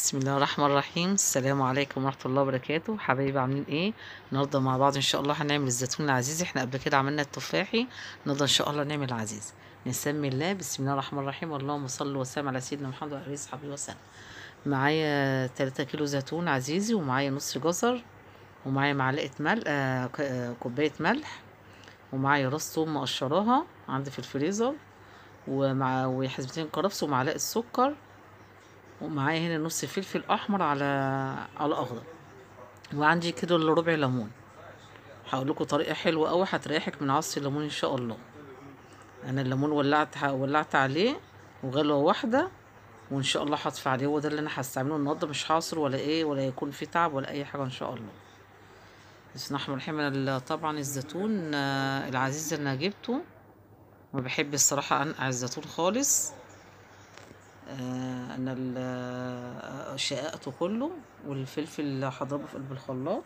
بسم الله الرحمن الرحيم السلام عليكم ورحمة الله وبركاته حبايبي عاملين ايه النهارده مع بعض ان شاء الله هنعمل الزيتون العزيز احنا قبل كده عملنا التفاحي النهارده ان شاء الله نعمل العزيز نسمي الله بسم الله الرحمن الرحيم اللهم صل وسلم على سيدنا محمد وعلى اله وصحبه وسلم معايا 3 كيلو زيتون عزيزي ومعايا نص جزر ومعايا معلقة ملح آه ك- آه، كوباية ملح ومعايا راس ثوم مقشراها عندي في الفريزر ومع وحزمتين كرفس ومعلقة سكر ومعايا هنا نص فلفل احمر على على اخضر وعندي كيلو الا ربع ليمون هقول لكم طريقه حلوه قوي هتريحك من عصر الليمون ان شاء الله انا الليمون ولعت ولعت عليه وغلوه واحده وان شاء الله هطفي عليه هو ده اللي انا هستعمله النهارده مش هعصر ولا ايه ولا يكون فيه تعب ولا اي حاجه ان شاء الله بسم الله الرحمن الرحيم أنا ال- طبعا الزيتون آه، العزيز اللي انا جبته ما بحب الصراحه انقع الزيتون خالص آه، انا ال- آه، شققته كله والفلفل هضربه في قلب الخلاط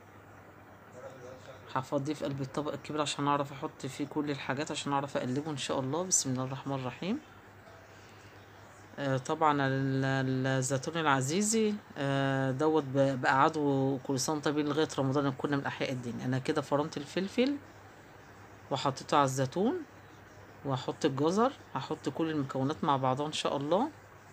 هفضيه في قلب الطبق الكبير عشان اعرف احط فيه كل الحاجات عشان اعرف اقلبه ان شاء الله بسم الله الرحمن الرحيم آه، طبعا ال- ال- الزيتون العزيزي آه، دوت ب- بقعده كل سنه وأنت طيبين لغايه رمضان كنا من احياء الدين انا كده فرمت الفلفل وحطيته على الزيتون وهحط الجزر هحط كل المكونات مع بعضها ان شاء الله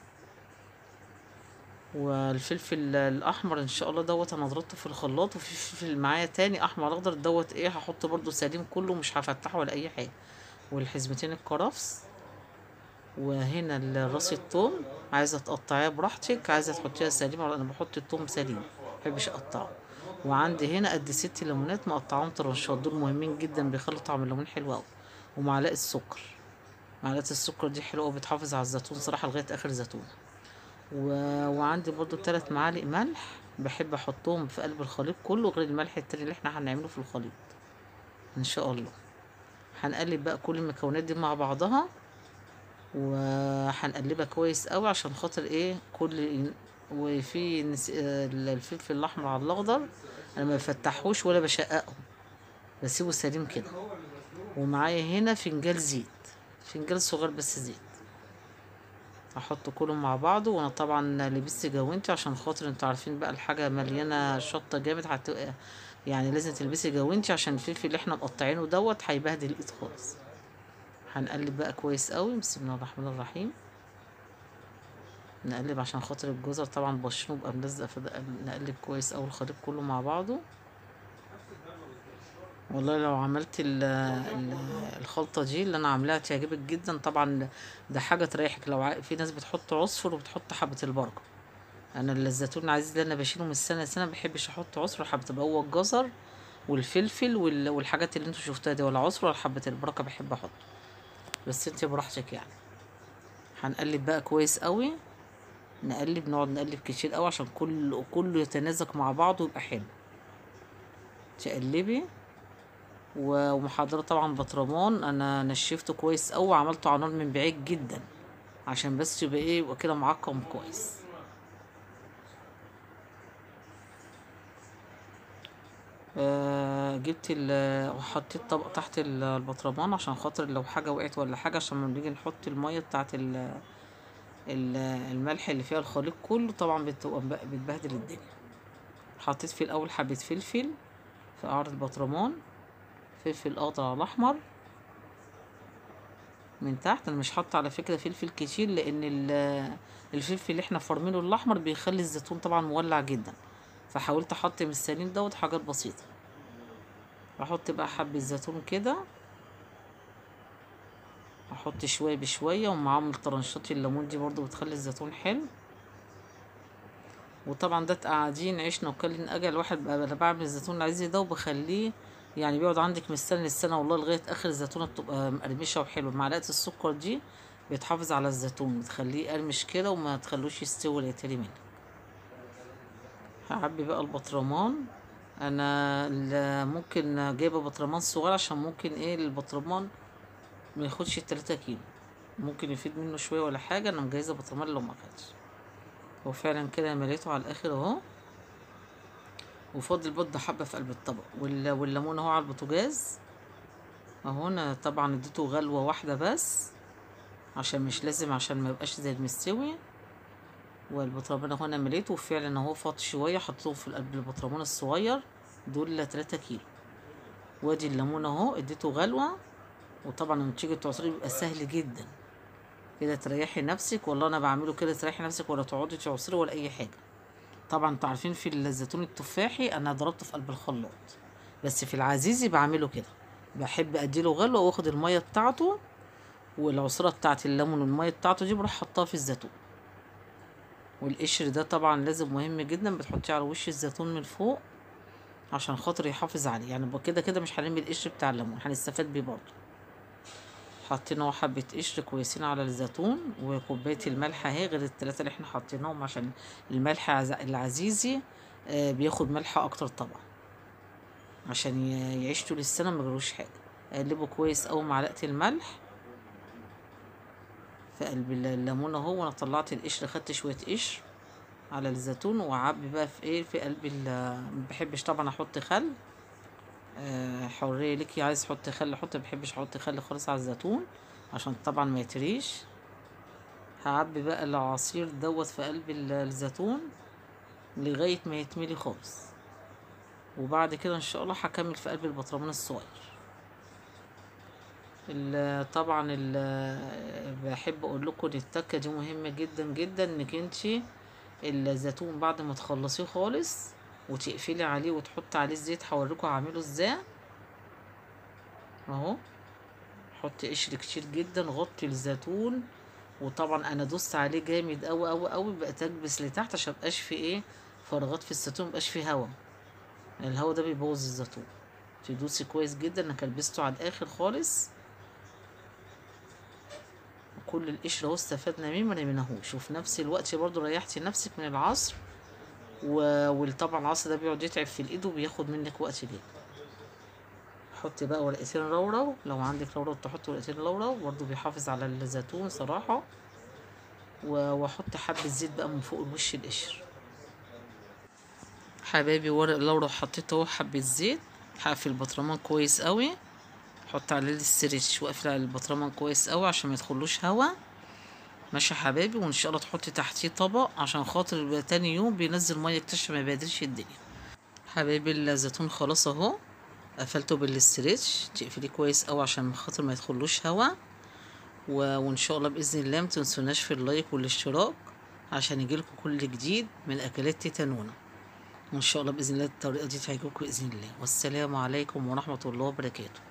والفلفل الاحمر ان شاء الله دوت انا ضربته في الخلاط وفي فلفل معايا تاني احمر اخضر دوت ايه هحطه برضو سليم كله مش هفتحه ولا اي حاجه والحزمتين الكرفس وهنا ال- راس الثوم عايزه تقطعيها براحتك عايزه تحطيها سليم انا بحط الثوم سليم مبحبش اقطعه وعندي هنا قد ست ليمونات مقطعاهم طرنشات دول مهمين جدا بيخلوا طعم الليمون حلو قوي ومعلقه سكر معلقه السكر دي حلوه قوي بتحافظ على الزيتون صراحه لغايه اخر زيتون و... وعندي برضو تلات معالق ملح بحب احطهم في قلب الخليط كله غير الملح التاني اللي احنا هنعمله في الخليط ان شاء الله هنقلب بقى كل المكونات دي مع بعضها وهنقلبها كويس قوي عشان خاطر ايه كل وفي نس... آه، الفلفل الاحمر على الاخضر انا ما بفتحوش ولا بشققه بسيبه سليم كده ومعايا هنا فنجان زيت فنجان صغير بس زيت احط كلهم مع بعض وانا طبعا لبست جوانتي عشان خاطر انتوا عارفين بقى الحاجه مليانه شطه جامد هت... يعني لازم تلبسي جوانتي عشان الفلفل اللي احنا مقطعينه دوت هيبهدل الايد خالص هنقلب بقى كويس قوي بسم الله الرحمن الرحيم نقلب عشان خاطر الجزر طبعا بشره بقى ملزق فده نقلب كويس قوي الخليط كله مع بعضه والله لو عملت ال ال الخلطة دي اللي انا عاملاها تعجبك جدا طبعا ده حاجة تريحك لو ع... في ناس بتحط عصفر وبتحط حبة البركة انا الزيتون العزيز ده انا بشيله من السنة لسنة مبحبش احط عصفر حبة تبقى هو الجزر والفلفل وال... والحاجات اللي انتوا شفتوها دي ولا عصفر ولا حبة البركة بحب احط بس انت براحتك يعني هنقلب بقى كويس قوي نقلب نقعد نقلب كتير قوي عشان كل كله يتناسق مع بعضه ويبقى حلو تقلبي و- ومحضرة طبعا بطرمان انا نشفته كويس قوي وعملته على نار من بعيد جدا عشان بس يبقى ايه يبقى كده معقم كويس آه جبت ال وحطيت طبق تحت ال- البطرمان عشان خاطر لو حاجة وقعت ولا حاجة عشان لما نيجي نحط المية بتاعت ال ال- الملح اللي فيها الخليط كله طبعا بتبقى مب- بتبهدل الدنيا حطيت في الاول حبة فلفل في قعر البطرمان فلفل اخضر على الاحمر من تحت انا مش حاطه على فكره فلفل كتير لان ال- الفلفل اللي احنا فرمينه الاحمر بيخلي الزيتون طبعا مولع جدا فحاولت احط من السليم دوت حاجات بسيطه احط بقى حبه زيتون كده احط شويه بشويه ومعاهم طرنشات الليمون دي برضو بتخلي الزيتون حلو وطبعا ده قاعدين عشنا وكلن اجل واحد بقى انا بعمل الزيتون العزيزي ده وبخليه يعني بيقعد عندك من السنه للسنه والله لغايه اخر الزيتونه بتبقى مقرمشه وحلوه معلقه السكر دي بتحافظ على الزيتون بتخليه يقرمش كده وما تخلوش يستوي ولا يتهري منك هعبي بقى البطرمان انا ال- ممكن جايبه بطرمان صغير عشان ممكن ايه البطرمان ما ياخدش 3 كيلو ممكن يفيد منه شويه ولا حاجه انا مجهزه بطرمان لو ما خدش هو فعلا كده مليته على الاخر اهو وفاضل بض حبه في قلب الطبق وال- والليمون اهو على البوتاجاز اهو انا طبعا اديته غلوه واحده بس عشان مش لازم عشان ما يبقاش زي المستوي والبطرمان اهو انا مليته وفعلا اهو فاض شويه حطيته في قلب البطرمان الصغير دول 3 كيلو وادي الليمون اهو اديته غلوه وطبعا لما تيجي تعصري بيبقى سهل جدا كده تريحي نفسك والله انا بعمله كده تريحي نفسك ولا تقعدي تعصري ولا اي حاجه طبعا انتوا عارفين في الزيتون التفاحي انا ضربته في قلب الخلاط بس في العزيزي بعمله كده بحب اديله غلوه واخد الميه بتاعته والعصره بتاعت الليمون والميه بتاعته دي بروح حطها في الزيتون والقشر ده طبعا لازم مهم جدا بتحطيه على وش الزيتون من فوق عشان خاطر يحافظ عليه يعني كده كده مش هنرمي القشر بتاع الليمون هنستفاد بيه برضه حاطين اهو حبة قشر كويسين على الزيتون وكوباية الملح اهي غير التلاتة اللي احنا حاطينهم عشان الملح العزيزي آه بياخد ملح اكتر طبعا عشان يعيش طول السنة مجروش حاجة اقلبه كويس اوي معلقة الملح في قلب الليمون اهو وانا طلعت القشر خدت شوية قشر على الزيتون وعبي بقى في ايه في قلب مبحبش طبعا احط خل آه حرية ليكي عايز تحط خل حط مبحبش احط خل خالص على الزيتون عشان طبعا ما يتريش هعبي بقى العصير دوت في قلب الزيتون لغاية ما يتملي خالص وبعد كده ان شاء الله هكمل في قلب البطرمان الصغير طبعا بحب اقول لكم ان التكه دي مهمه جدا جدا انك انتي الزيتون بعد ما تخلصيه خالص وتقفلي عليه وتحطي عليه الزيت هوريكم هعمله ازاي اهو حطي قشر كتير جدا غطي الزيتون وطبعا انا دوست عليه جامد قوي قوي قوي بقيت اكبس لتحت عشان مبقاش في ايه فراغات في الزيتون مبقاش فيه هوا الهوا ده بيبوظ الزيتون تدوسي كويس جدا انا كلبسته على الاخر خالص كل القشر اهو استفدنا منه ما رميناهوش وفي نفس الوقت برضو ريحتي نفسك من العصر و... وطبعا العصر ده بيقعد يتعب في الايد وبياخد منك وقت جدا حطي بقى ورقتين لورا لو عندك لورا تحطي ورقتين لورا برضو بيحافظ على الزيتون صراحة و... واحط حبة زيت بقى من فوق الوش القشر حبايبي ورق لورا حطيت اهو حبة زيت هقفل البطرمان كويس قوي حط عليه الاستريتش واقفل على البطرمان كويس قوي عشان ما يدخلوش هوا ماشي يا حبايبي وان شاء الله تحطي تحتيه طبق عشان خاطر تاني يوم بينزل ميه كتير ما يبهدلش الدنيا حبايبي الزيتون خلاص اهو قفلته بالاستريتش تقفليه كويس قوي عشان خاطر ما يدخلوش هوا و... وان شاء الله باذن الله متنسوناش في اللايك والاشتراك عشان يجيلكم كل جديد من اكلات تيتا نونا وان شاء الله باذن الله الطريقه دي تعجبكم باذن الله والسلام عليكم ورحمه الله وبركاته